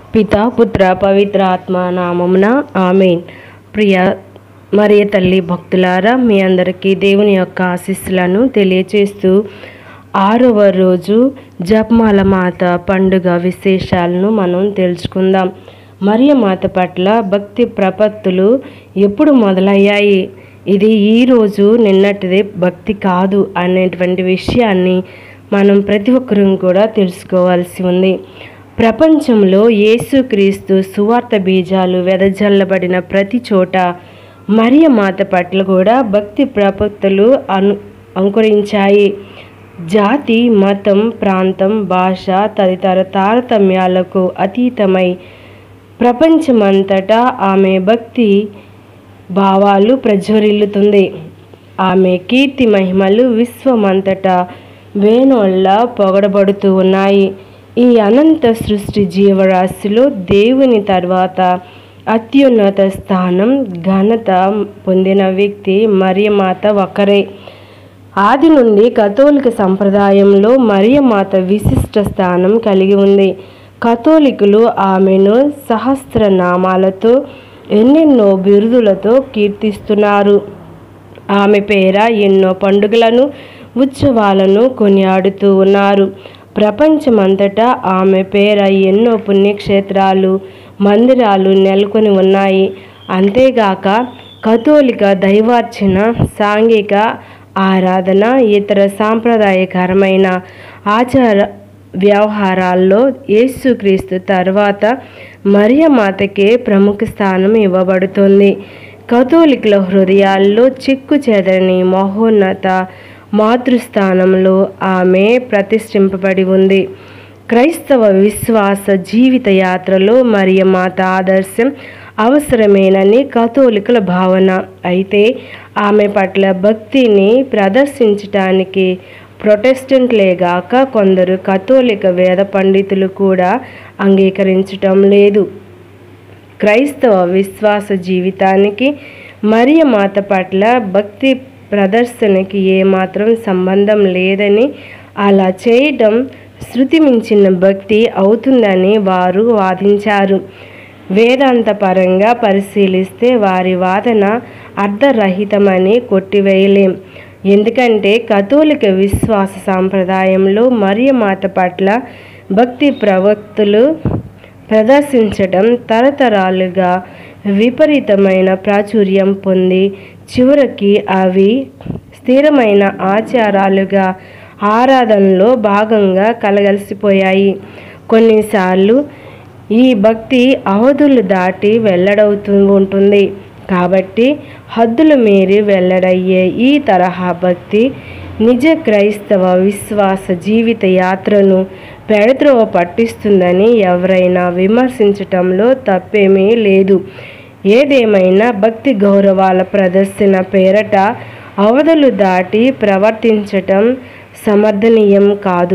పిత పుత్ర పవిత్ర ఆత్మ నామమున ఆమెన్ ప్రియ మరియ తల్లి భక్తులారా మీ అందరికీ దేవుని యొక్క ఆశీస్సులను తెలియచేస్తూ ఆరవ రోజు జపమాల మాత పండుగ విశేషాలను మనం తెలుసుకుందాం మరియ మాత పట్ల భక్తి ప్రపత్తులు ఎప్పుడు మొదలయ్యాయి ఇది ఈ రోజు నిన్నటిదే భక్తి కాదు అనేటువంటి విషయాన్ని మనం ప్రతి ఒక్కరూ కూడా తెలుసుకోవాల్సి ఉంది ప్రపంచంలో యేసుక్రీస్తు సువార్త బీజాలు వెదజల్లబడిన ప్రతి చోట మరియ మాత పట్ల కూడా భక్తి ప్రపత్తులు అను అంకురించాయి జాతి మతం ప్రాంతం భాష తదితర తారతమ్యాలకు అతీతమై ప్రపంచమంతటా ఆమె భక్తి భావాలు ప్రజ్వరిల్లుతుంది ఆమె కీర్తి మహిమలు విశ్వమంతటా వేణోళ్ళ పొగడబడుతూ ఉన్నాయి ఈ అనంత సృష్టి జీవరాశిలో దేవుని తర్వాత అత్యున్నత స్థానం ఘనత పొందిన వ్యక్తి మరియమాత ఒకరే ఆది నుండి కథోలిక సంప్రదాయంలో మరియమాత విశిష్ట స్థానం కలిగి ఉంది కథోలికులు ఆమెను సహస్ర నామాలతో ఎన్నెన్నో బిరుదులతో కీర్తిస్తున్నారు ఆమె పేర ఎన్నో పండుగలను ఉత్సవాలను కొనియాడుతూ ఉన్నారు ప్రపంచమంతటా ఆమె పేర ఎన్నో పుణ్యక్షేత్రాలు మందిరాలు నెలకొని ఉన్నాయి అంతేగాక కథోలిక దైవార్చన సాంఘిక ఆరాధన ఇతర సాంప్రదాయకరమైన ఆచార వ్యవహారాల్లో యేసుక్రీస్తు తర్వాత మరియమాతకే ప్రముఖ స్థానం ఇవ్వబడుతుంది కథోలికుల హృదయాల్లో చిక్కు చెదరని మహోన్నత మాతృస్థానంలో ఆమె ప్రతిష్ఠింపబడి ఉంది క్రైస్తవ విశ్వాస జీవిత యాత్రలో మరియమాత ఆదర్శం అవసరమేనని కథోలికుల భావన అయితే ఆమె పట్ల భక్తిని ప్రదర్శించటానికి ప్రొటెస్టెంట్లేగాక కొందరు కథోలిక వేద పండితులు కూడా అంగీకరించటం లేదు క్రైస్తవ విశ్వాస జీవితానికి మరియ మాత పట్ల భక్తి ప్రదర్శనకి ఏమాత్రం సంబంధం లేదని అలా చేయటం శృతి మించిన భక్తి అవుతుందని వారు వాదించారు వేదాంత పరంగా పరిశీలిస్తే వారి వాదన అర్ధరహితమని కొట్టివేయలేం ఎందుకంటే కథోలిక విశ్వాస సాంప్రదాయంలో మరియమాత పట్ల భక్తి ప్రవక్తులు ప్రదర్శించడం తరతరాలుగా విపరీతమైన ప్రాచుర్యం పొంది చివరికి అవి స్థిరమైన ఆచారాలుగా ఆరాధనలో భాగంగా కలగలిసిపోయాయి కొన్నిసార్లు ఈ భక్తి అవధులు దాటి వెల్లడవుతూ ఉంటుంది కాబట్టి హద్దులు మీరి వెల్లడయ్యే ఈ తరహా భక్తి నిజ క్రైస్తవ విశ్వాస జీవిత యాత్రను పెడత్రోవ పట్టిస్తుందని ఎవరైనా విమర్శించటంలో తప్పేమీ లేదు ఏదేమైనా భక్తి గౌరవాల ప్రదర్శన పేరట అవధులు దాటి ప్రవర్తించటం సమర్థనీయం కాదు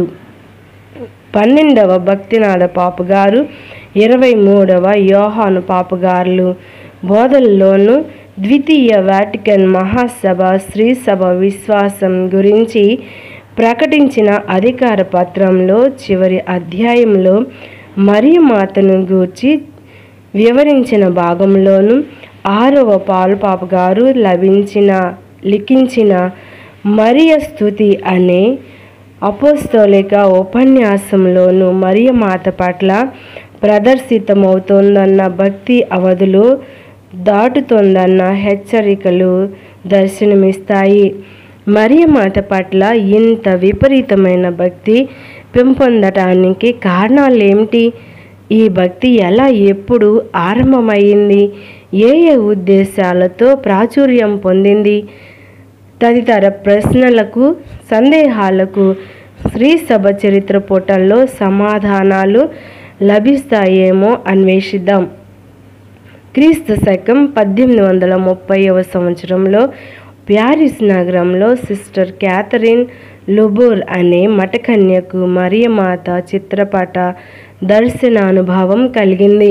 పన్నెండవ భక్తినాథ పాపుగారు ఇరవై మూడవ యోహాను పాపుగారులు బోధల్లోనూ ద్వితీయ వాటికన్ మహాసభ శ్రీసభ విశ్వాసం గురించి ప్రకటించిన అధికార పత్రంలో చివరి అధ్యాయంలో మరియు మాతను గూర్చి వివరించిన భాగంలోనూ ఆరవ పాలుపాప గారు లభించిన లిఖించిన మరియ స్థుతి అనే అపోస్తోలిక ఉపన్యాసంలోనూ మరియ మాత పట్ల ప్రదర్శితమవుతోందన్న భక్తి అవధులు దాటుతోందన్న హెచ్చరికలు దర్శనమిస్తాయి మరియ మాత పట్ల ఇంత విపరీతమైన భక్తి పెంపొందటానికి కారణాలు ఏమిటి ఈ భక్తి ఎలా ఎప్పుడు ఆరంభమైంది ఏ ఏ ఉద్దేశాలతో ప్రాచుర్యం పొందింది తదితర ప్రశ్నలకు సందేహాలకు శ్రీ సభ చరిత్ర పుటల్లో సమాధానాలు లభిస్తాయేమో అన్వేషిద్దాం క్రీస్తు శకం పద్దెనిమిది వందల ముప్పైవ సంవత్సరంలో ప్యారిస్ నగరంలో సిస్టర్ క్యాథరిన్ లుబూర్ అనే మఠకన్యకు మరియమాత చిత్రపట దర్శనానుభవం కలిగింది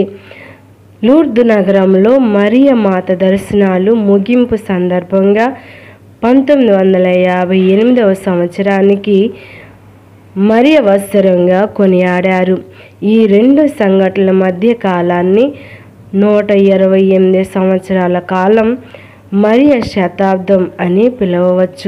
లూర్దు నగరంలో మరియమాత దర్శనాలు ముగింపు సందర్భంగా పంతొమ్మిది వందల యాభై ఎనిమిదవ సంవత్సరానికి మరియ వత్సరంగా కొనియాడారు ఈ రెండు సంఘటనల మధ్య కాలాన్ని నూట ఇరవై ఎనిమిది సంవత్సరాల కాలం మరియ శతాబ్దం అని పిలవవచ్చు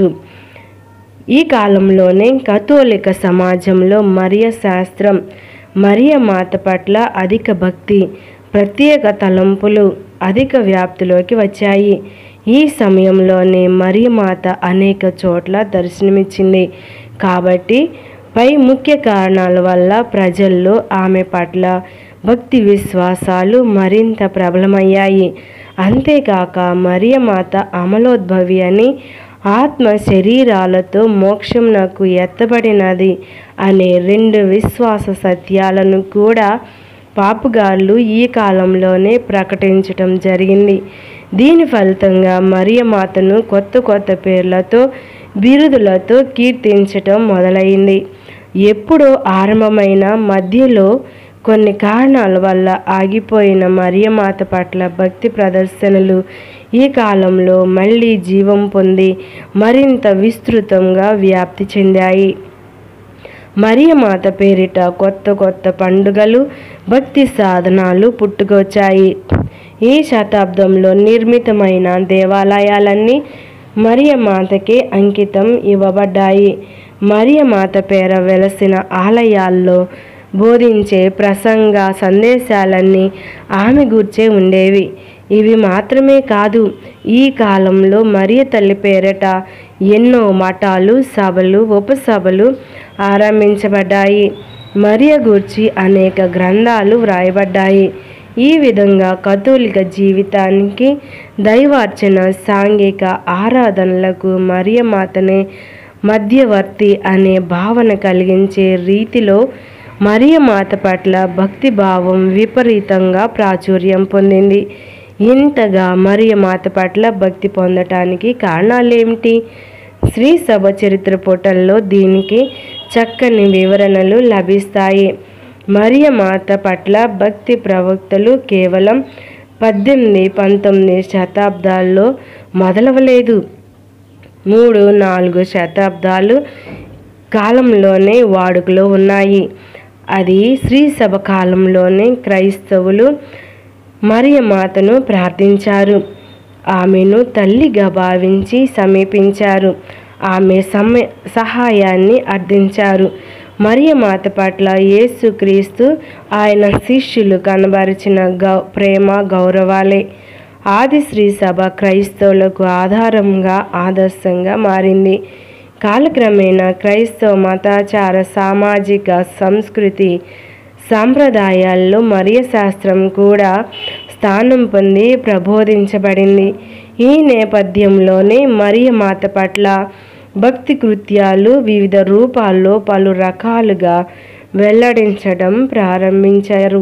ఈ కాలంలోనే కథోలిక సమాజంలో మరియ శాస్త్రం మరియ మాత పట్ల అధిక భక్తి ప్రత్యేక తలంపులు అధిక వ్యాప్తిలోకి వచ్చాయి ఈ సమయంలోనే మరియ మాత అనేక చోట్ల దర్శనమిచ్చింది కాబట్టి పై ముఖ్య కారణాల వల్ల ప్రజల్లో ఆమె పట్ల భక్తి విశ్వాసాలు మరింత ప్రబలమయ్యాయి అంతేకాక మరియ మాత అమలోద్భవి అని ఆత్మ శరీరాలతో మోక్షం నాకు ఎత్తబడినది అనే రెండు విశ్వాస సత్యాలను కూడా పాపుగాళ్ళు ఈ కాలంలోనే ప్రకటించటం జరిగింది దీని ఫలితంగా మరియ మాతను కొత్త కొత్త పేర్లతో బిరుదులతో కీర్తించటం మొదలైంది ఎప్పుడో ఆరంభమైన మధ్యలో కొన్ని కారణాల వల్ల ఆగిపోయిన మరియమాత పట్ల భక్తి ప్రదర్శనలు ఈ కాలంలో మళ్ళీ జీవం పొంది మరింత విస్తృతంగా వ్యాప్తి చెందాయి మరియమాత పేరిట కొత్త కొత్త పండుగలు భక్తి సాధనాలు పుట్టుకొచ్చాయి ఈ శతాబ్దంలో నిర్మితమైన దేవాలయాలన్నీ మరియమాతకే అంకితం ఇవ్వబడ్డాయి మరియమాత పేర వెలసిన ఆలయాల్లో బోధించే ప్రసంగ సందేశాలన్నీ ఆమె గూర్చే ఉండేవి ఇవి మాత్రమే కాదు ఈ కాలంలో మరియ తల్లి పేరట ఎన్నో మఠాలు సభలు ఉపసభలు ఆరంభించబడ్డాయి మరియ గూర్చి అనేక గ్రంథాలు వ్రాయబడ్డాయి ఈ విధంగా కథోలిక జీవితానికి దైవార్చన సాంఘిక ఆరాధనలకు మరియ మాతనే మధ్యవర్తి అనే భావన కలిగించే రీతిలో మరియ మాత పట్ల భక్తి భావం విపరీతంగా ప్రాచుర్యం పొందింది ఇంతగా మరియ మాత పట్ల భక్తి పొందటానికి కారణాలేమిటి శ్రీ సభ చరిత్ర పుటల్లో దీనికి చక్కని వివరణలు లభిస్తాయి మరియ మాత పట్ల భక్తి ప్రవక్తలు కేవలం పద్దెనిమిది పంతొమ్మిది శతాబ్దాల్లో మొదలవలేదు మూడు నాలుగు శతాబ్దాలు కాలంలోనే వాడుకలో ఉన్నాయి అది శ్రీ సభ కాలంలోనే క్రైస్తవులు మరియ మాతను ప్రార్థించారు ఆమెను తల్లిగా భావించి సమీపించారు ఆమె సమ సహాయాన్ని అర్థించారు మరియ మాత పట్ల యేసుక్రీస్తు ఆయన శిష్యులు కనబరిచిన గౌ ప్రేమ గౌరవాలే ఆది శ్రీ సభ క్రైస్తవులకు ఆధారంగా ఆదర్శంగా మారింది కాలక్రమేణా క్రైస్తవ మతాచార సామాజిక సంస్కృతి సాంప్రదాయాల్లో మరియ శాస్త్రం కూడా స్థానం పొంది ప్రబోధించబడింది ఈ నేపథ్యంలోనే మరియ మాత పట్ల భక్తి కృత్యాలు వివిధ రూపాల్లో పలు రకాలుగా వెల్లడించడం ప్రారంభించారు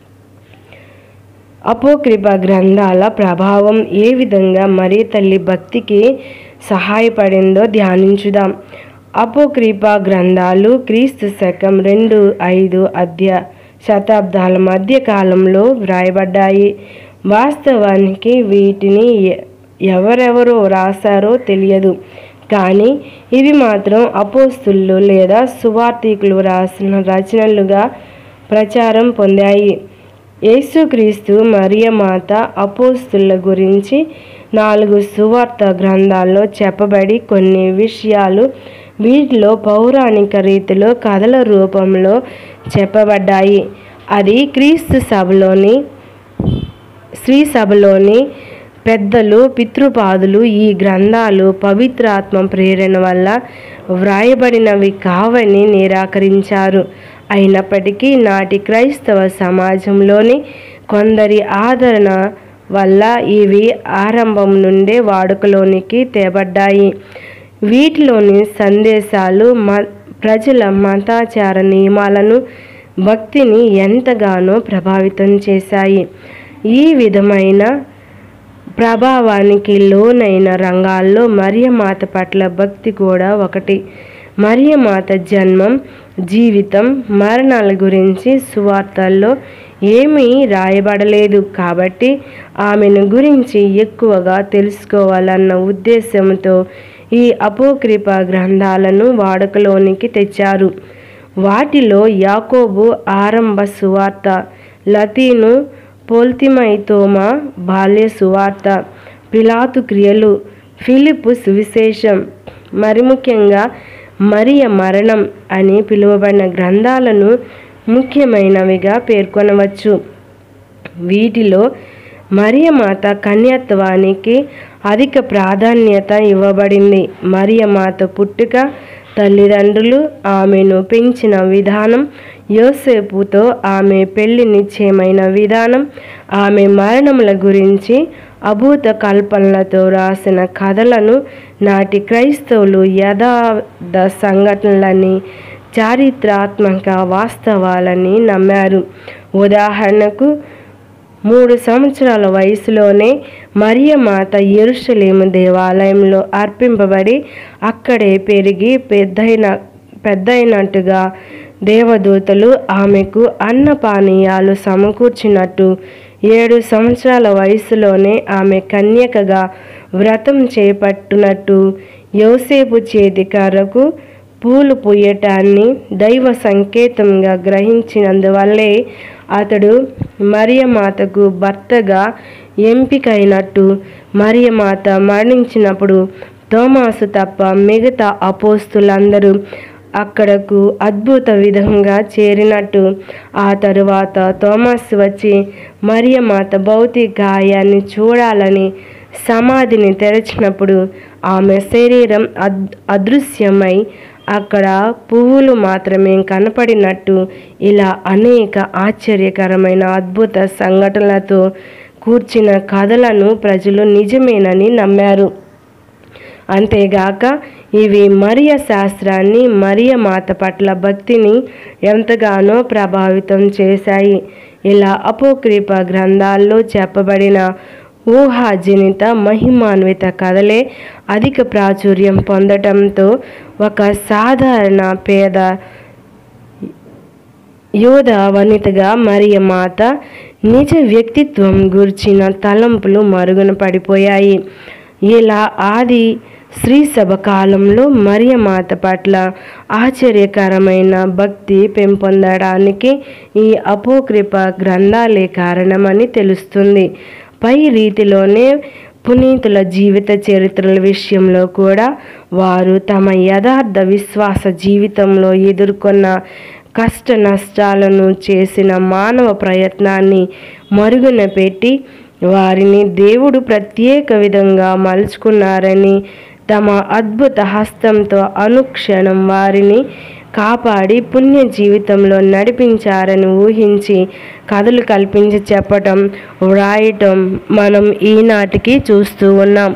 అపోక్రిప గ్రంథాల ప్రభావం ఏ విధంగా మరి తల్లి భక్తికి సహాయపడిందో ధ్యానించుదాం అపోక్రిప గ్రంథాలు క్రీస్తు శకం రెండు ఐదు అధ్య శతాబ్దాల మధ్య కాలంలో వ్రాయబడ్డాయి వాస్తవానికి వీటిని ఎ- ఎవరెవరో రాశారో తెలియదు కానీ ఇవి మాత్రం అపోస్తులు లేదా సువార్థికులు రాసిన రచనలుగా ప్రచారం పొందాయి యేసుక్రీస్తు మరియ మాత అపోస్తుల గురించి నాలుగు సువార్త గ్రంథాల్లో చెప్పబడి కొన్ని విషయాలు వీటిలో పౌరాణిక రీతిలో కథల రూపంలో చెప్పబడ్డాయి అది క్రీస్తు సభలోని శ్రీ సభలోని పెద్దలు పితృపాదులు ఈ గ్రంథాలు పవిత్రాత్మ ప్రేరణ వల్ల వ్రాయబడినవి కావని నిరాకరించారు అయినప్పటికీ నాటి క్రైస్తవ సమాజంలోని కొందరి ఆదరణ వల్ల ఇవి ఆరంభం నుండే వాడుకలోనికి తేబడ్డాయి వీటిలోని సందేశాలు మ ప్రజల మతాచార నియమాలను భక్తిని ఎంతగానో ప్రభావితం చేశాయి ఈ విధమైన ప్రభావానికి లోనైన రంగాల్లో మరియమాత పట్ల భక్తి కూడా ఒకటి మరియమాత జన్మం జీవితం మరణాల గురించి సువార్తల్లో ఏమీ రాయబడలేదు కాబట్టి ఆమెను గురించి ఎక్కువగా తెలుసుకోవాలన్న ఉద్దేశంతో ఈ అపోక్రిప గ్రంథాలను వాడుకలోనికి తెచ్చారు వాటిలో యాకోబు ఆరంభ సువార్త లతీను పోల్తిమైతోమా బాల్య సువార్త పిలాతు క్రియలు ఫిలిపు సువిశేషం మరి ముఖ్యంగా మరియ మరణం అని పిలువబడిన గ్రంథాలను ముఖ్యమైనవిగా పేర్కొనవచ్చు వీటిలో మరియమాత కన్యత్వానికి అధిక ప్రాధాన్యత ఇవ్వబడింది మరియమాత పుట్టుక తల్లిదండ్రులు ఆమెను పెంచిన విధానం యోసేపుతో ఆమె పెళ్లి నిశ్చయమైన విధానం ఆమె మరణముల గురించి అభూత కల్పనలతో రాసిన కథలను నాటి క్రైస్తవులు యథార్థ సంఘటనలని చారిత్రాత్మక వాస్తవాలని నమ్మారు ఉదాహరణకు మూడు సంవత్సరాల వయసులోనే మరియమాత ఎరుషలేము దేవాలయంలో అర్పింపబడి అక్కడే పెరిగి పెద్దయిన పెద్దయినట్టుగా దేవదూతలు ఆమెకు అన్నపానీయాలు సమకూర్చినట్టు ఏడు సంవత్సరాల వయసులోనే ఆమె కన్యకగా వ్రతం చేపట్టునట్టు యోసేపు చేతి కర్రకు పూలు పూయటాన్ని దైవ సంకేతంగా గ్రహించినందువల్లే అతడు మరియమాతకు భర్తగా ఎంపికైనట్టు మరియమాత మరణించినప్పుడు తోమాసు తప్ప మిగతా అపోస్తులందరూ అక్కడకు అద్భుత విధంగా చేరినట్టు ఆ తరువాత తోమాస్ వచ్చి మరియమాత భౌతిక గాయాన్ని చూడాలని సమాధిని తెరచినప్పుడు ఆమె శరీరం అద్ అదృశ్యమై అక్కడ పువ్వులు మాత్రమే కనపడినట్టు ఇలా అనేక ఆశ్చర్యకరమైన అద్భుత సంఘటనలతో కూర్చిన కథలను ప్రజలు నిజమేనని నమ్మారు అంతేగాక ఇవి మరియ శాస్త్రాన్ని మరియ మాత పట్ల భక్తిని ఎంతగానో ప్రభావితం చేశాయి ఇలా అపోక్రీప గ్రంథాల్లో చెప్పబడిన ఊహాజనిత మహిమాన్విత కథలే అధిక ప్రాచుర్యం పొందటంతో ఒక సాధారణ పేద యోధ వనితగా మరియ మాత నిజ వ్యక్తిత్వం గుర్చిన తలంపులు మరుగున పడిపోయాయి ఇలా ఆది శ్రీ సభ కాలంలో మరియ మాత పట్ల ఆశ్చర్యకరమైన భక్తి పెంపొందడానికి ఈ అపోకృప గ్రంథాలే కారణమని తెలుస్తుంది పై రీతిలోనే పునీతుల జీవిత చరిత్రల విషయంలో కూడా వారు తమ యథార్థ విశ్వాస జీవితంలో ఎదుర్కొన్న కష్ట నష్టాలను చేసిన మానవ ప్రయత్నాన్ని మరుగున పెట్టి వారిని దేవుడు ప్రత్యేక విధంగా మలుచుకున్నారని తమ అద్భుత హస్తంతో అనుక్షణం వారిని కాపాడి పుణ్య జీవితంలో నడిపించారని ఊహించి కథలు కల్పించి చెప్పటం వ్రాయటం మనం ఈనాటికి చూస్తూ ఉన్నాం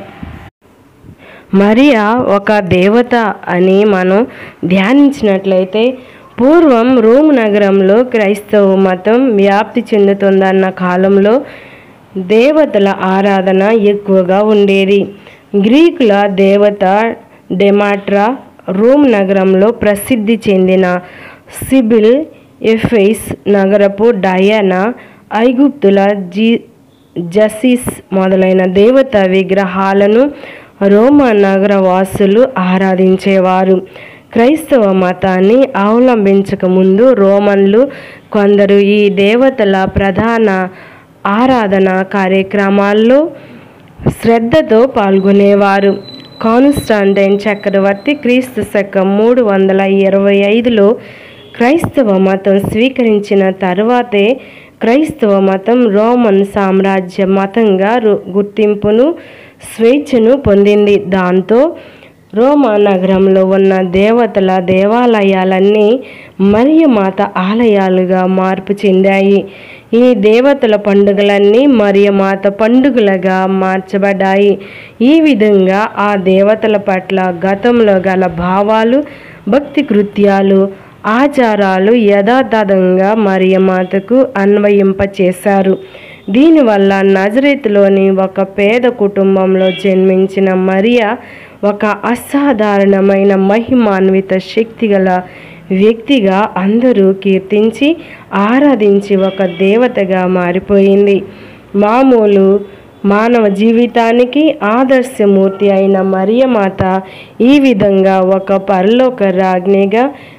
మరియా ఒక దేవత అని మనం ధ్యానించినట్లయితే పూర్వం రోమ్ నగరంలో క్రైస్తవ మతం వ్యాప్తి చెందుతుందన్న కాలంలో దేవతల ఆరాధన ఎక్కువగా ఉండేది గ్రీకుల దేవత డెమాట్రా రోమ్ నగరంలో ప్రసిద్ధి చెందిన సిబిల్ ఎఫెస్ నగరపు డయానా ఐగుప్తుల జీ జసిస్ మొదలైన దేవత విగ్రహాలను రోమా నగర వాసులు ఆరాధించేవారు క్రైస్తవ మతాన్ని అవలంబించక ముందు రోమన్లు కొందరు ఈ దేవతల ప్రధాన ఆరాధన కార్యక్రమాల్లో శ్రద్ధతో పాల్గొనేవారు కాన్స్టాంటైన్ చక్రవర్తి క్రీస్తు శకం మూడు వందల ఇరవై ఐదులో క్రైస్తవ మతం స్వీకరించిన తర్వాతే క్రైస్తవ మతం రోమన్ సామ్రాజ్య మతంగా రు- గుర్తింపును స్వేచ్ఛను పొందింది దాంతో రోమా నగరంలో ఉన్న దేవతల దేవాలయాలన్నీ మరియమాత ఆలయాలుగా మార్పు చెందాయి ఈ దేవతల పండుగలన్నీ మరియమాత పండుగలుగా మార్చబడ్డాయి ఈ విధంగా ఆ దేవతల పట్ల గతంలో గల భావాలు భక్తి కృత్యాలు ఆచారాలు యథాతథంగా మరియమాతకు అన్వయింపచేశారు దీనివల్ల నజరేతులోని ఒక పేద కుటుంబంలో జన్మించిన మరియా ఒక అసాధారణమైన మహిమాన్విత శక్తిగల వ్యక్తిగా అందరూ కీర్తించి ఆరాధించి ఒక దేవతగా మారిపోయింది మామూలు మానవ జీవితానికి ఆదర్శమూర్తి అయిన మరియమాత ఈ విధంగా ఒక పరలోక రాజ్ఞిగా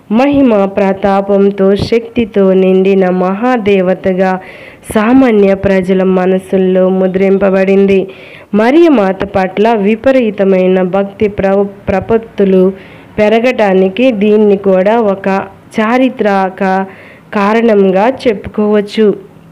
మహిమ ప్రతాపంతో శక్తితో నిండిన మహాదేవతగా సామాన్య ప్రజల మనసుల్లో ముద్రింపబడింది మరియ మాత పట్ల విపరీతమైన భక్తి ప్ర ప్రపత్తులు పెరగటానికి దీన్ని కూడా ఒక చారిత్రక కారణంగా చెప్పుకోవచ్చు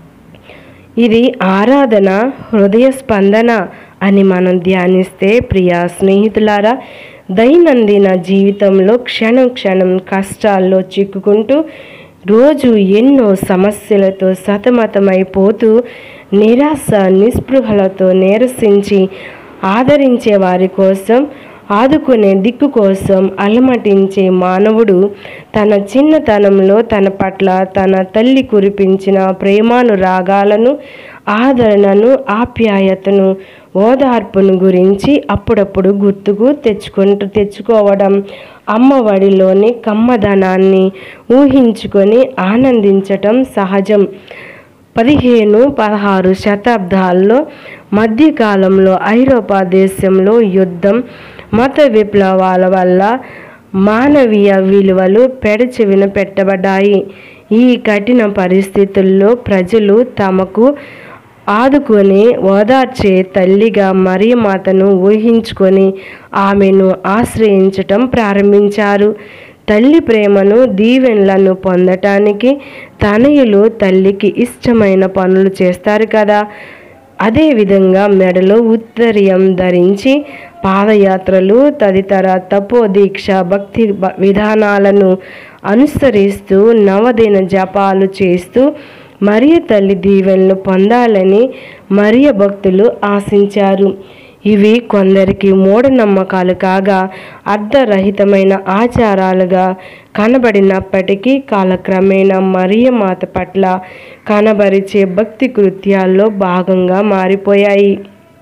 ఇది ఆరాధన హృదయ స్పందన అని మనం ధ్యానిస్తే ప్రియా స్నేహితులారా దైనందిన జీవితంలో క్షణం క్షణం కష్టాల్లో చిక్కుకుంటూ రోజు ఎన్నో సమస్యలతో సతమతమైపోతూ నిరాశ నిస్పృహలతో నీరసించి ఆదరించే వారి కోసం ఆదుకునే దిక్కు కోసం అలమటించే మానవుడు తన చిన్నతనంలో తన పట్ల తన తల్లి కురిపించిన ప్రేమానురాగాలను ఆదరణను ఆప్యాయతను ఓదార్పును గురించి అప్పుడప్పుడు గుర్తుకు తెచ్చుకుంటూ తెచ్చుకోవడం అమ్మఒడిలోని కమ్మదనాన్ని ఊహించుకొని ఆనందించటం సహజం పదిహేను పదహారు శతాబ్దాల్లో మధ్యకాలంలో ఐరోపా దేశంలో యుద్ధం మత విప్లవాల వల్ల మానవీయ విలువలు పెడచెవిన పెట్టబడ్డాయి ఈ కఠిన పరిస్థితుల్లో ప్రజలు తమకు ఆదుకొని ఓదార్చే తల్లిగా మరియమాతను ఊహించుకొని ఆమెను ఆశ్రయించటం ప్రారంభించారు తల్లి ప్రేమను దీవెనలను పొందటానికి తనయులు తల్లికి ఇష్టమైన పనులు చేస్తారు కదా అదేవిధంగా మెడలో ఉత్తరీయం ధరించి పాదయాత్రలు తదితర తపోదీక్ష భక్తి బ- విధానాలను అనుసరిస్తూ నవదిన జపాలు చేస్తూ మరియ తల్లి దీవెనలు పొందాలని మరియ భక్తులు ఆశించారు ఇవి కొందరికి మూఢనమ్మకాలు కాగా అర్ధరహితమైన ఆచారాలుగా కనబడినప్పటికీ కాలక్రమేణా మరియ మాత పట్ల కనబరిచే భక్తి కృత్యాల్లో భాగంగా మారిపోయాయి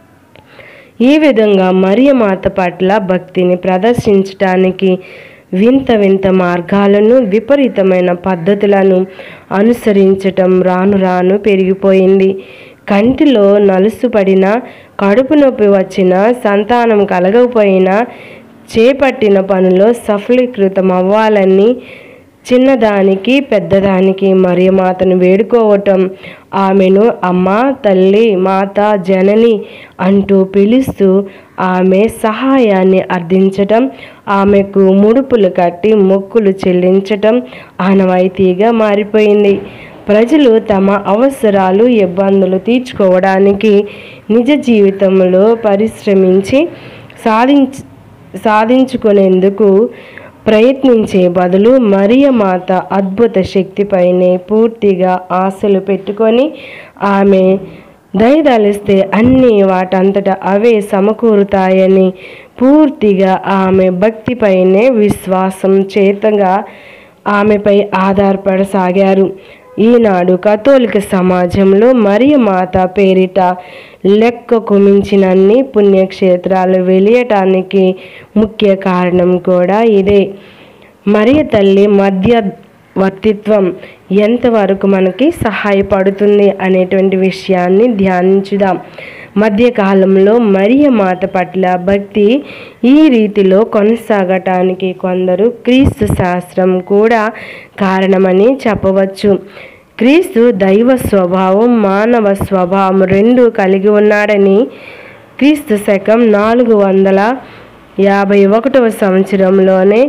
ఈ విధంగా మరియ మాత పట్ల భక్తిని ప్రదర్శించటానికి వింత వింత మార్గాలను విపరీతమైన పద్ధతులను అనుసరించటం రాను రాను పెరిగిపోయింది కంటిలో నలుసుపడిన కడుపు నొప్పి వచ్చిన సంతానం కలగకపోయినా చేపట్టిన పనిలో సఫలీకృతం అవ్వాలని చిన్నదానికి పెద్దదానికి మరియమాతను వేడుకోవటం ఆమెను అమ్మ తల్లి మాత జనని అంటూ పిలుస్తూ ఆమె సహాయాన్ని అర్థించటం ఆమెకు ముడుపులు కట్టి మొక్కులు చెల్లించటం ఆనవాయితీగా మారిపోయింది ప్రజలు తమ అవసరాలు ఇబ్బందులు తీర్చుకోవడానికి నిజ జీవితంలో పరిశ్రమించి సాధించ సాధించుకునేందుకు ప్రయత్నించే బదులు మరియ మాత అద్భుత శక్తిపైనే పూర్తిగా ఆశలు పెట్టుకొని ఆమె దయదలిస్తే అన్నీ వాటంతట అవే సమకూరుతాయని పూర్తిగా ఆమె భక్తిపైనే విశ్వాసం చేతగా ఆమెపై ఆధారపడసాగారు ఈనాడు కథోలిక సమాజంలో మరియ మాత పేరిట లెక్కకు మించినన్ని పుణ్యక్షేత్రాలు వెలియటానికి ముఖ్య కారణం కూడా ఇదే మరియ తల్లి మధ్యవర్తిత్వం ఎంతవరకు మనకి సహాయపడుతుంది అనేటువంటి విషయాన్ని ధ్యానించుదాం మధ్యకాలంలో మరియ మాత పట్ల భక్తి ఈ రీతిలో కొనసాగటానికి కొందరు క్రీస్తు శాస్త్రం కూడా కారణమని చెప్పవచ్చు క్రీస్తు దైవ స్వభావం మానవ స్వభావం రెండు కలిగి ఉన్నాడని క్రీస్తు శకం నాలుగు వందల యాభై ఒకటవ సంవత్సరంలోనే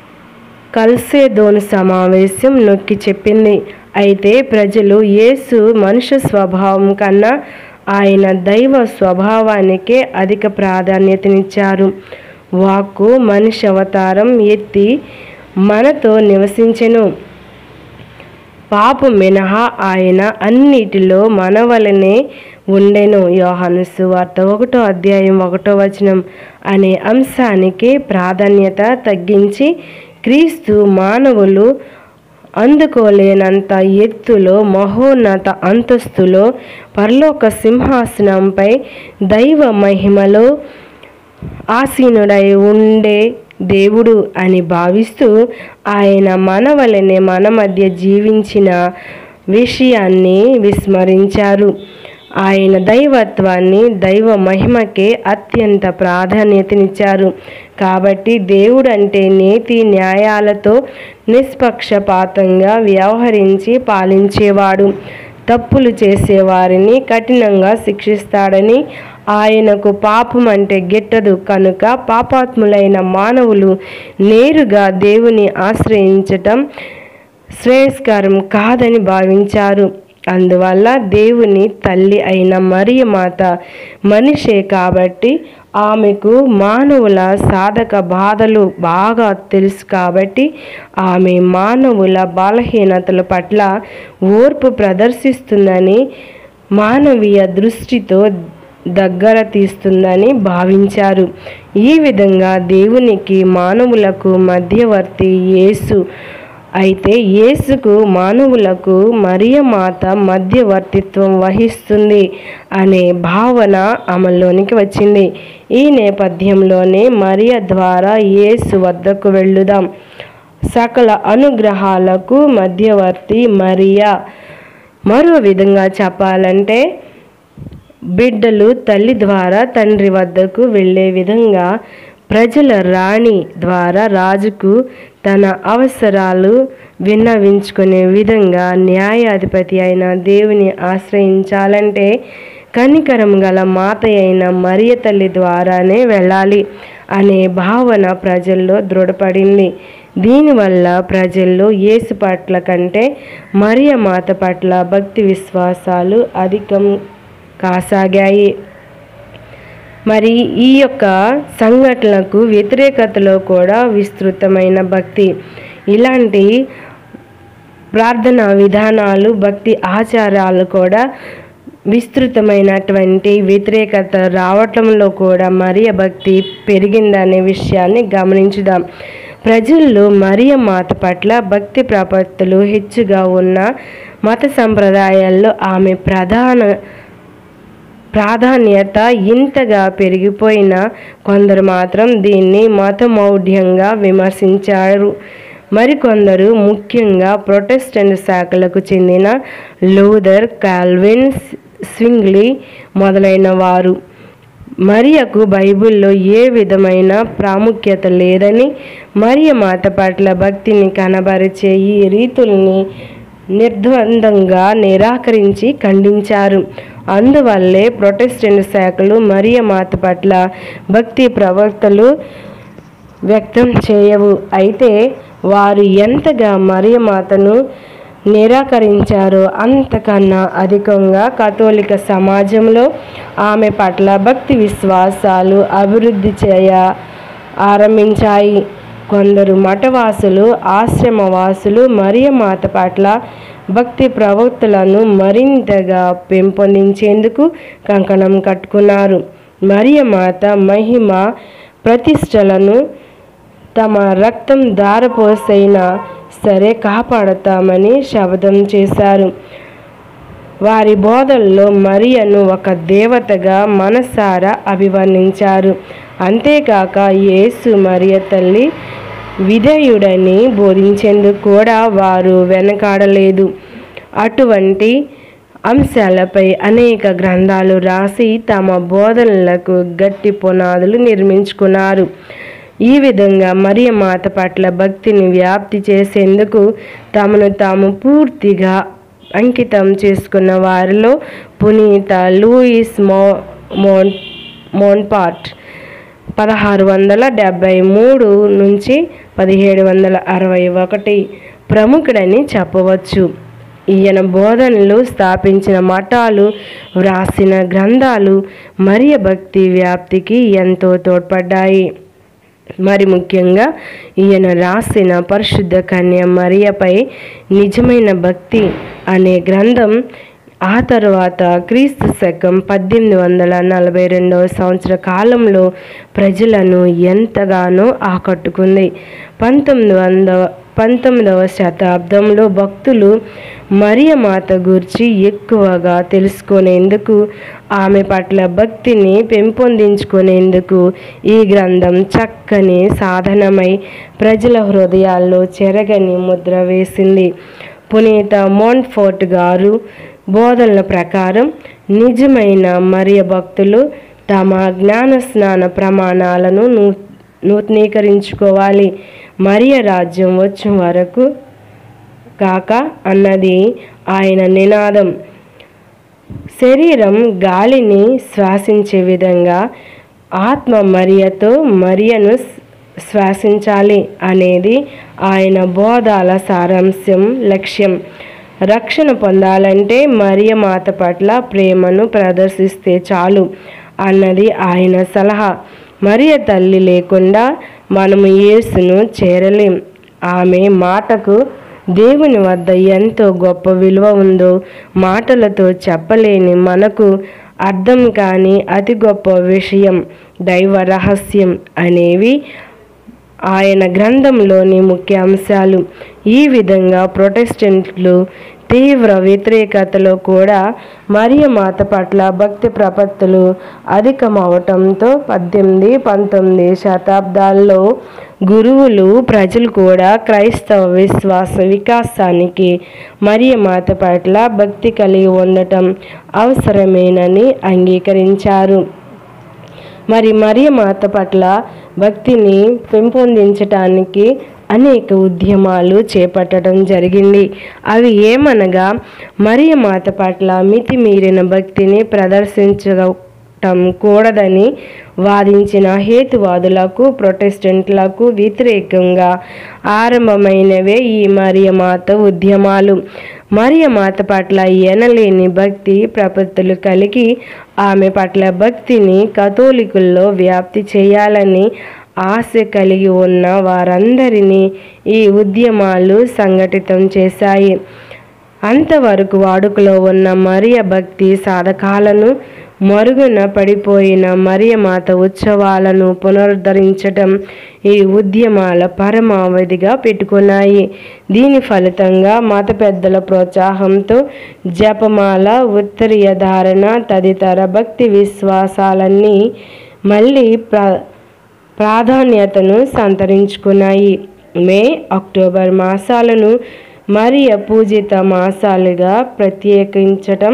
కల్సేదోను సమావేశం నొక్కి చెప్పింది అయితే ప్రజలు యేసు మనుష్య స్వభావం కన్నా ఆయన దైవ స్వభావానికే అధిక ప్రాధాన్యతనిచ్చారు వాక్కు మనిషి అవతారం ఎత్తి మనతో నివసించెను పాపం మినహా ఆయన అన్నిటిలో మన వలనే ఉండెను యోహాను సువార్త ఒకటో అధ్యాయం ఒకటో వచనం అనే అంశానికి ప్రాధాన్యత తగ్గించి క్రీస్తు మానవులు అందుకోలేనంత ఎత్తులో మహోన్నత అంతస్తులో పరలోక సింహాసనంపై దైవ మహిమలో ఆసీనుడై ఉండే దేవుడు అని భావిస్తూ ఆయన మన వలనే మన మధ్య జీవించిన విషయాన్ని విస్మరించారు ఆయన దైవత్వాన్ని దైవ మహిమకే అత్యంత ప్రాధాన్యతనిచ్చారు కాబట్టి దేవుడు అంటే నీతి న్యాయాలతో నిష్పక్షపాతంగా వ్యవహరించి పాలించేవాడు తప్పులు చేసేవారిని కఠినంగా శిక్షిస్తాడని ఆయనకు పాపం అంటే గిట్టదు కనుక పాపాత్ములైన మానవులు నేరుగా దేవుని ఆశ్రయించటం శ్రేయస్కరం కాదని భావించారు అందువల్ల దేవుని తల్లి అయిన మరియ మాత మనిషే కాబట్టి ఆమెకు మానవుల సాధక బాధలు బాగా తెలుసు కాబట్టి ఆమె మానవుల బలహీనతల పట్ల ఓర్పు ప్రదర్శిస్తుందని మానవీయ దృష్టితో దగ్గర తీస్తుందని భావించారు ఈ విధంగా దేవునికి మానవులకు మధ్యవర్తి యేసు అయితే యేసుకు మానవులకు మరియ మాత మధ్యవర్తిత్వం వహిస్తుంది అనే భావన అమల్లోనికి వచ్చింది ఈ నేపథ్యంలోనే మరియ ద్వారా యేసు వద్దకు వెళ్ళుదాం సకల అనుగ్రహాలకు మధ్యవర్తి మరియా మరో విధంగా చెప్పాలంటే బిడ్డలు తల్లి ద్వారా తండ్రి వద్దకు వెళ్ళే విధంగా ప్రజల రాణి ద్వారా రాజుకు తన అవసరాలు విన్నవించుకునే విధంగా న్యాయాధిపతి అయిన దేవుని ఆశ్రయించాలంటే కనికరం గల మాత అయిన మరియ తల్లి ద్వారానే వెళ్ళాలి అనే భావన ప్రజల్లో దృఢపడింది దీనివల్ల ప్రజల్లో యేసు పట్ల కంటే మరియ మాత పట్ల భక్తి విశ్వాసాలు అధికం కాసాగాయి మరి ఈ యొక్క సంఘటనలకు వ్యతిరేకతలో కూడా విస్తృతమైన భక్తి ఇలాంటి ప్రార్థన విధానాలు భక్తి ఆచారాలు కూడా విస్తృతమైనటువంటి వ్యతిరేకత రావటంలో కూడా మరియ భక్తి పెరిగిందనే విషయాన్ని గమనించుదాం ప్రజల్లో మరియ మాత పట్ల భక్తి ప్రపత్తులు హెచ్చుగా ఉన్న మత సంప్రదాయాల్లో ఆమె ప్రధాన ప్రాధాన్యత ఇంతగా పెరిగిపోయిన కొందరు మాత్రం దీన్ని మతమౌఢ్యంగా విమర్శించారు మరికొందరు ముఖ్యంగా ప్రొటెస్టెంట్ శాఖలకు చెందిన లూథర్ కాల్విన్ స్వింగ్లీ మొదలైన వారు మరియకు బైబిల్లో ఏ విధమైన ప్రాముఖ్యత లేదని మరియ మాత పట్ల భక్తిని కనబరిచే ఈ రీతుల్ని నిర్ద్వందంగా నిరాకరించి ఖండించారు అందువల్లే ప్రొటెస్టెంట్ శాఖలు మరియ మాత పట్ల భక్తి ప్రవక్తలు వ్యక్తం చేయవు అయితే వారు ఎంతగా మరియ మాతను నిరాకరించారో అంతకన్నా అధికంగా కథోలిక సమాజంలో ఆమె పట్ల భక్తి విశ్వాసాలు అభివృద్ధి చేయ ఆరంభించాయి కొందరు మఠవాసులు ఆశ్రమవాసులు మరియ మాత పట్ల భక్తి ప్రవక్తులను మరింతగా పెంపొందించేందుకు కంకణం కట్టుకున్నారు మరియ మాత మహిమ ప్రతిష్టలను తమ రక్తం దారపోసైనా సరే కాపాడతామని శపథం చేశారు వారి బోధల్లో మరియను ఒక దేవతగా మనసారా అభివర్ణించారు అంతేకాక యేసు మరియ తల్లి విధేయుడని బోధించేందుకు కూడా వారు వెనకాడలేదు అటువంటి అంశాలపై అనేక గ్రంథాలు రాసి తమ బోధనలకు గట్టి పునాదులు నిర్మించుకున్నారు ఈ విధంగా మరియ మాత పట్ల భక్తిని వ్యాప్తి చేసేందుకు తమను తాము పూర్తిగా అంకితం చేసుకున్న వారిలో పునీత లూయిస్ మో మోన్ మోన్పార్ట్ పదహారు వందల డెబ్భై మూడు నుంచి పదిహేడు వందల అరవై ఒకటి ప్రముఖుడని చెప్పవచ్చు ఈయన బోధనలు స్థాపించిన మఠాలు వ్రాసిన గ్రంథాలు మరియ భక్తి వ్యాప్తికి ఎంతో తోడ్పడ్డాయి మరి ముఖ్యంగా ఈయన రాసిన పరిశుద్ధ కన్య మరియపై నిజమైన భక్తి అనే గ్రంథం ఆ తర్వాత క్రీస్తు శకం పద్దెనిమిది వందల నలభై రెండవ సంవత్సర కాలంలో ప్రజలను ఎంతగానో ఆకట్టుకుంది పంతొమ్మిది వందల పంతొమ్మిదవ శతాబ్దంలో భక్తులు మరియ మాత గురించి ఎక్కువగా తెలుసుకునేందుకు ఆమె పట్ల భక్తిని పెంపొందించుకునేందుకు ఈ గ్రంథం చక్కని సాధనమై ప్రజల హృదయాల్లో చెరగని ముద్ర వేసింది పునీత మోన్ఫోర్ట్ గారు బోధనల ప్రకారం నిజమైన మరియ భక్తులు తమ జ్ఞాన స్నాన ప్రమాణాలను నూ నూతనీకరించుకోవాలి మరియ రాజ్యం వచ్చే వరకు కాక అన్నది ఆయన నినాదం శరీరం గాలిని శ్వాసించే విధంగా ఆత్మ మరియతో మరియను శ్వాసించాలి అనేది ఆయన బోధాల సారాంశం లక్ష్యం రక్షణ పొందాలంటే మరియ మాత పట్ల ప్రేమను ప్రదర్శిస్తే చాలు అన్నది ఆయన సలహా మరియ తల్లి లేకుండా మనము యేసును చేరలేం ఆమె మాటకు దేవుని వద్ద ఎంతో గొప్ప విలువ ఉందో మాటలతో చెప్పలేని మనకు అర్థం కాని అతి గొప్ప విషయం దైవ రహస్యం అనేవి ఆయన గ్రంథంలోని ముఖ్య అంశాలు ఈ విధంగా ప్రొటెస్టెంట్లు తీవ్ర వ్యతిరేకతలో కూడా మరియ మాత పట్ల భక్తి ప్రపత్తులు అధికమవటంతో పద్దెనిమిది పంతొమ్మిది శతాబ్దాల్లో గురువులు ప్రజలు కూడా క్రైస్తవ విశ్వాస వికాసానికి మరియ మాత పట్ల భక్తి కలిగి ఉండటం అవసరమేనని అంగీకరించారు మరి మరియ మాత పట్ల భక్తిని పెంపొందించటానికి అనేక ఉద్యమాలు చేపట్టడం జరిగింది అవి ఏమనగా మరియ మాత పట్ల మితిమీరిన భక్తిని ప్రదర్శించటం కూడదని వాదించిన హేతువాదులకు ప్రొటెస్టెంట్లకు వ్యతిరేకంగా ఆరంభమైనవే ఈ మరియ మాత ఉద్యమాలు మరియ మాత పట్ల ఎనలేని భక్తి ప్రపత్తులు కలిగి ఆమె పట్ల భక్తిని కథోలికుల్లో వ్యాప్తి చేయాలని ఆశ కలిగి ఉన్న వారందరినీ ఈ ఉద్యమాలు సంఘటితం చేశాయి అంతవరకు వాడుకలో ఉన్న మరియ భక్తి సాధకాలను మరుగున పడిపోయిన మరియ మాత ఉత్సవాలను పునరుద్ధరించటం ఈ ఉద్యమాల పరమావధిగా పెట్టుకున్నాయి దీని ఫలితంగా మత పెద్దల ప్రోత్సాహంతో జపమాల ఉత్తరీయ ధారణ తదితర భక్తి విశ్వాసాలన్నీ మళ్ళీ ప్ర ప్రాధాన్యతను సంతరించుకున్నాయి మే అక్టోబర్ మాసాలను మరియ పూజిత మాసాలుగా ప్రత్యేకించటం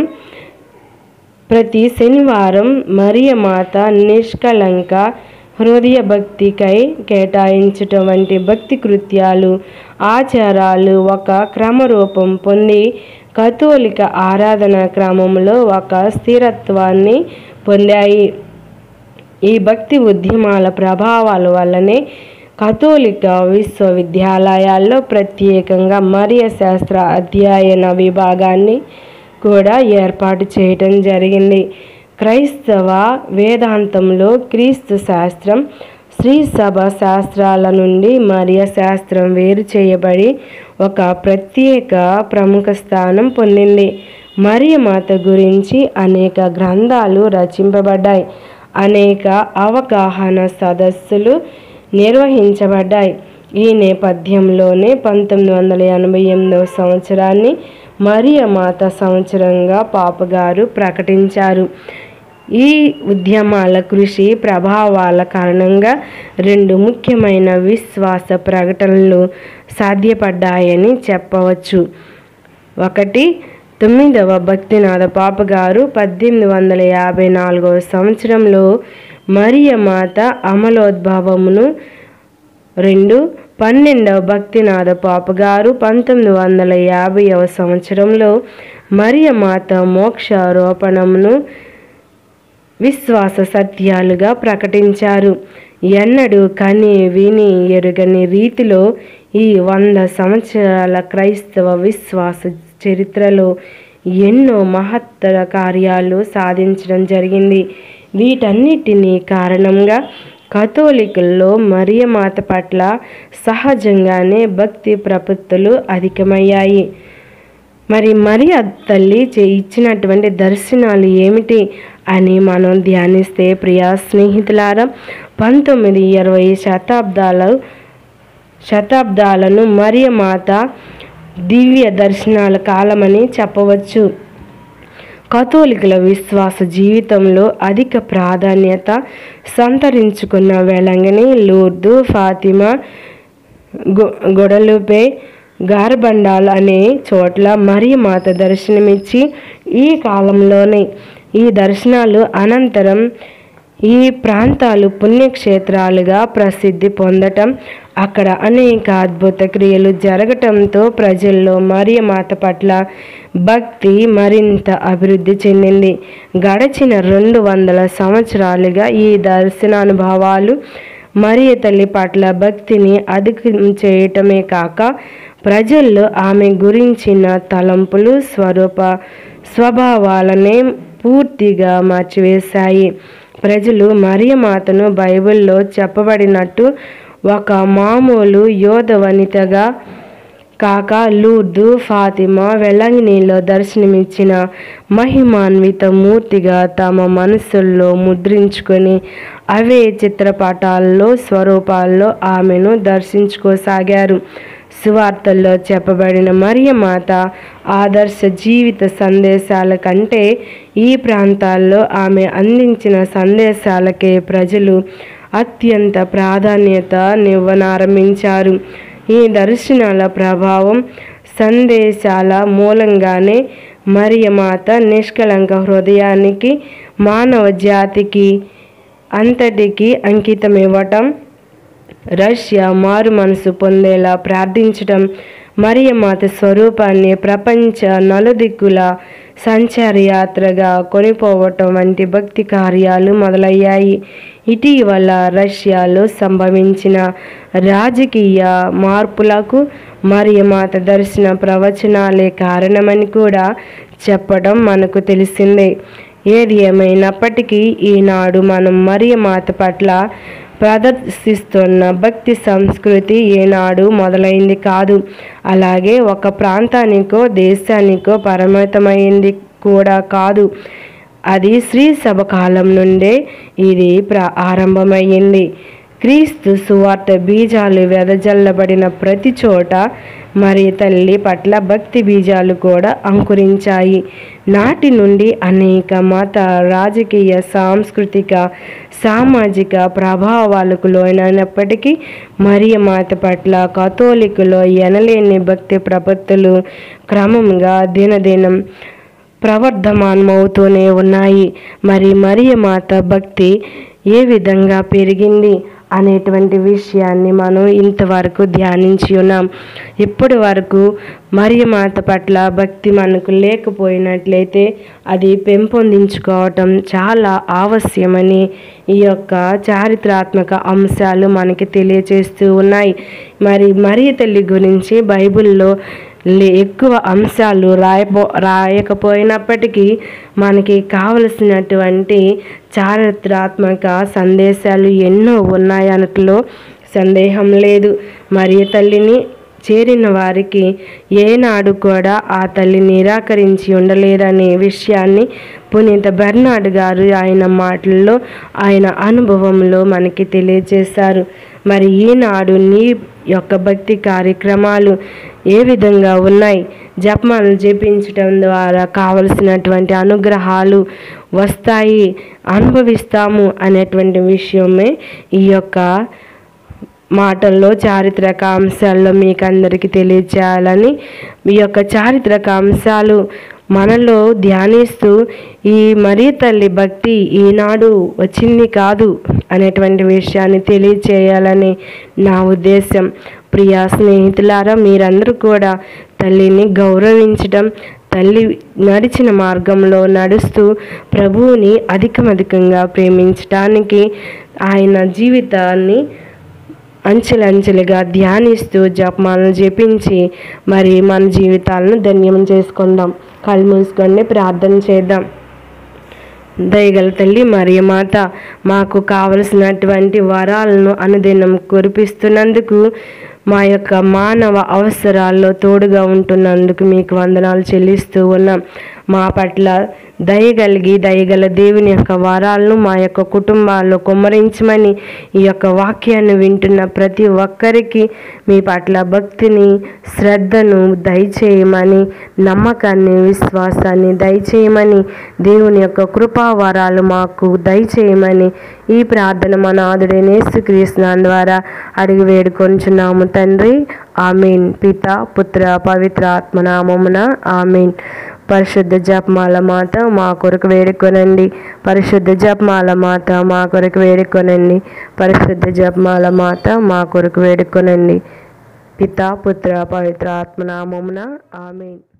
ప్రతి శనివారం మరియ మాత నిష్కలంక హృదయ భక్తికై కేటాయించటం వంటి భక్తి కృత్యాలు ఆచారాలు ఒక క్రమరూపం పొంది కథోలిక ఆరాధన క్రమంలో ఒక స్థిరత్వాన్ని పొందాయి ఈ భక్తి ఉద్యమాల ప్రభావాల వల్లనే కథోలిక విశ్వవిద్యాలయాల్లో ప్రత్యేకంగా మరియ శాస్త్ర అధ్యయన విభాగాన్ని కూడా ఏర్పాటు చేయటం జరిగింది క్రైస్తవ వేదాంతంలో క్రీస్తు శాస్త్రం శ్రీ సభ శాస్త్రాల నుండి మరియ శాస్త్రం వేరు చేయబడి ఒక ప్రత్యేక ప్రముఖ స్థానం పొందింది మరియ మాత గురించి అనేక గ్రంథాలు రచింపబడ్డాయి అనేక అవగాహన సదస్సులు నిర్వహించబడ్డాయి ఈ నేపథ్యంలోనే పంతొమ్మిది వందల ఎనభై ఎనిమిదవ సంవత్సరాన్ని మరియ మాత సంవత్సరంగా పాపగారు ప్రకటించారు ఈ ఉద్యమాల కృషి ప్రభావాల కారణంగా రెండు ముఖ్యమైన విశ్వాస ప్రకటనలు సాధ్యపడ్డాయని చెప్పవచ్చు ఒకటి తొమ్మిదవ భక్తినాథ పాపగారు పద్దెనిమిది వందల యాభై నాలుగవ సంవత్సరంలో మరియ మాత అమలోద్భవమును రెండు పన్నెండవ భక్తినాథ పాపగారు పంతొమ్మిది వందల యాభైవ సంవత్సరంలో మరియ మాత మోక్షారోపణమును విశ్వాస సత్యాలుగా ప్రకటించారు ఎన్నడూ కని విని ఎరుగని రీతిలో ఈ వంద సంవత్సరాల క్రైస్తవ విశ్వాస చరిత్రలో ఎన్నో మహత్తర కార్యాలు సాధించడం జరిగింది వీటన్నిటినీ కారణంగా కథోలికుల్లో మరియ మాత పట్ల సహజంగానే భక్తి ప్రపత్తులు అధికమయ్యాయి మరి మరి తల్లి చే- ఇచ్చినటువంటి దర్శనాలు ఏమిటి అని మనం ధ్యానిస్తే ప్రియా స్నేహితులారా పంతొమ్మిది ఇరవై శతాబ్దాల శతాబ్దాలను మరియ మాత దివ్య దర్శనాల కాలమని చెప్పవచ్చు కథోలికుల విశ్వాస జీవితంలో అధిక ప్రాధాన్యత సంతరించుకున్న వేళంగని లూర్దు ఫాతిమా గొ- గొడలుపే గార్బండాల్ అనే చోట్ల మరియ మాత దర్శనమిచ్చి ఈ కాలంలోనే ఈ దర్శనాలు అనంతరం ఈ ప్రాంతాలు పుణ్యక్షేత్రాలుగా ప్రసిద్ధి పొందటం అక్కడ అనేక అద్భుత క్రియలు జరగటంతో ప్రజల్లో మరియ మాత పట్ల భక్తి మరింత అభివృద్ధి చెందింది గడచిన రెండు వందల సంవత్సరాలుగా ఈ దర్శనానుభవాలు మరియ తల్లి పట్ల భక్తిని అధికం చేయటమే కాక ప్రజల్లో ఆమె గురించిన తలంపులు స్వరూప స్వభావాలనే పూర్తిగా మార్చివేశాయి ప్రజలు మరియమాతను బైబిల్లో చెప్పబడినట్టు ఒక మామూలు యోధ వనితగా కాక లూర్దు ఫాతిమా వెలంగినిలో దర్శనమిచ్చిన మహిమాన్విత మూర్తిగా తమ మనసుల్లో ముద్రించుకొని అవే చిత్రపటాల్లో స్వరూపాల్లో ఆమెను దర్శించుకోసాగారు సువార్తల్లో చెప్పబడిన మరియమాత ఆదర్శ జీవిత సందేశాల కంటే ఈ ప్రాంతాల్లో ఆమె అందించిన సందేశాలకే ప్రజలు అత్యంత ప్రాధాన్యతనివ్వనారంభించారు ఈ దర్శనాల ప్రభావం సందేశాల మూలంగానే మరియమాత నిష్కలంక హృదయానికి మానవ జాతికి అంతటికి అంకితమివ్వటం రష్యా మారు మనసు పొందేలా ప్రార్థించటం మరియమాత స్వరూపాన్ని ప్రపంచ నలుదిక్కుల సంచారయాత్రగా కొనిపోవటం వంటి భక్తి కార్యాలు మొదలయ్యాయి ఇటీవల రష్యాలో సంభవించిన రాజకీయ మార్పులకు మరియమాత దర్శన ప్రవచనాలే కారణమని కూడా చెప్పడం మనకు తెలిసిందే ఏది ఏమైనప్పటికీ ఈనాడు మనం మరియమాత పట్ల ప్రదర్శిస్తున్న భక్తి సంస్కృతి ఏనాడు మొదలైంది కాదు అలాగే ఒక ప్రాంతానికో దేశానికో పరిమితమైంది కూడా కాదు అది శ్రీ సభ కాలం నుండే ఇది ప్ర ఆరంభమైంది క్రీస్తు సువార్త బీజాలు వెదజల్లబడిన ప్రతి చోట మరి తల్లి పట్ల భక్తి బీజాలు కూడా అంకురించాయి నాటి నుండి అనేక మత రాజకీయ సాంస్కృతిక సామాజిక ప్రభావాలకు లోనైనప్పటికీ మరియ మాత పట్ల కథోలికులో ఎనలేని భక్తి ప్రపత్తులు క్రమంగా దినదినం ప్రవర్ధమానమవుతూనే ఉన్నాయి మరి మరియ మాత భక్తి ఏ విధంగా పెరిగింది అనేటువంటి విషయాన్ని మనం ఇంతవరకు ధ్యానించి ఉన్నాం ఇప్పటి వరకు మరియ మాత పట్ల భక్తి మనకు లేకపోయినట్లయితే అది పెంపొందించుకోవటం చాలా ఆవశ్యమని ఈ యొక్క చారిత్రాత్మక అంశాలు మనకి తెలియచేస్తూ ఉన్నాయి మరి మరియ తల్లి గురించి బైబిల్లో లే- ఎక్కువ అంశాలు రాయపో రాయకపోయినప్పటికీ మనకి కావలసినటువంటి చారిత్రాత్మక సందేశాలు ఎన్నో ఉన్నాయనట్లో సందేహం లేదు మరియు తల్లిని చేరిన వారికి ఏనాడు కూడా ఆ తల్లి నిరాకరించి ఉండలేదనే విషయాన్ని పునీత బెర్నాడ్ గారు ఆయన మాటల్లో ఆయన అనుభవంలో మనకి తెలియజేశారు మరి ఈనాడు నీ యొక్క భక్తి కార్యక్రమాలు ఏ విధంగా ఉన్నాయి జపమాలను జపించటం ద్వారా కావలసినటువంటి అనుగ్రహాలు వస్తాయి అనుభవిస్తాము అనేటువంటి విషయమే ఈ యొక్క మాటల్లో చారిత్రక అంశాల్లో మీకు అందరికీ తెలియచేయాలని మీ యొక్క చారిత్రక అంశాలు మనలో ధ్యానిస్తూ ఈ మరీ తల్లి భక్తి ఈనాడు వచ్చింది కాదు అనేటువంటి విషయాన్ని తెలియచేయాలని నా ఉద్దేశం ప్రియా స్నేహితులారా మీరందరూ కూడా తల్లిని గౌరవించడం తల్లి నడిచిన మార్గంలో నడుస్తూ ప్రభువుని అధికమధికంగా ప్రేమించటానికి ఆయన జీవితాన్ని అంచెలంచెలుగా ధ్యానిస్తూ జపమాలను జపించి మరి మన జీవితాలను ధన్యం చేసుకుందాం కళ్ళు మూసుకోండి ప్రార్థన చేద్దాం దయగల తల్లి మరియు మాత మాకు కావలసినటువంటి వరాలను అనుదినం కురిపిస్తున్నందుకు మా యొక్క మానవ అవసరాల్లో తోడుగా ఉంటున్నందుకు మీకు వందనాలు చెల్లిస్తూ ఉన్నాం మా పట్ల దయగలిగి దయగల దేవుని యొక్క వరాలను మా యొక్క కుటుంబాల్లో కుమ్మరించమని ఈ యొక్క వాక్యాన్ని వింటున్న ప్రతి ఒక్కరికి మీ పట్ల భక్తిని శ్రద్ధను దయచేయమని నమ్మకాన్ని విశ్వాసాన్ని దయచేయమని దేవుని యొక్క కృపా వరాలు మాకు దయచేయమని ఈ ప్రార్థన మన ఆదుడైన యేసుక్రీస్తు ద్వారా అడిగి వేడుకొంచున్నాము తండ్రి ఆమెన్ పిత పుత్ర పవిత్ర ఆత్మనామమున ఆమెన్ పరిశుద్ధ జపమాల మాత మా కొరకు వేడుకొనండి పరిశుద్ధ జపమాల మాత మా కొరకు వేడుకొనండి పరిశుద్ధ జపమాల మాత మా కొరకు వేడుకొనండి పితా పుత్ర పవిత్ర ఆత్మనామమున ఆమెన్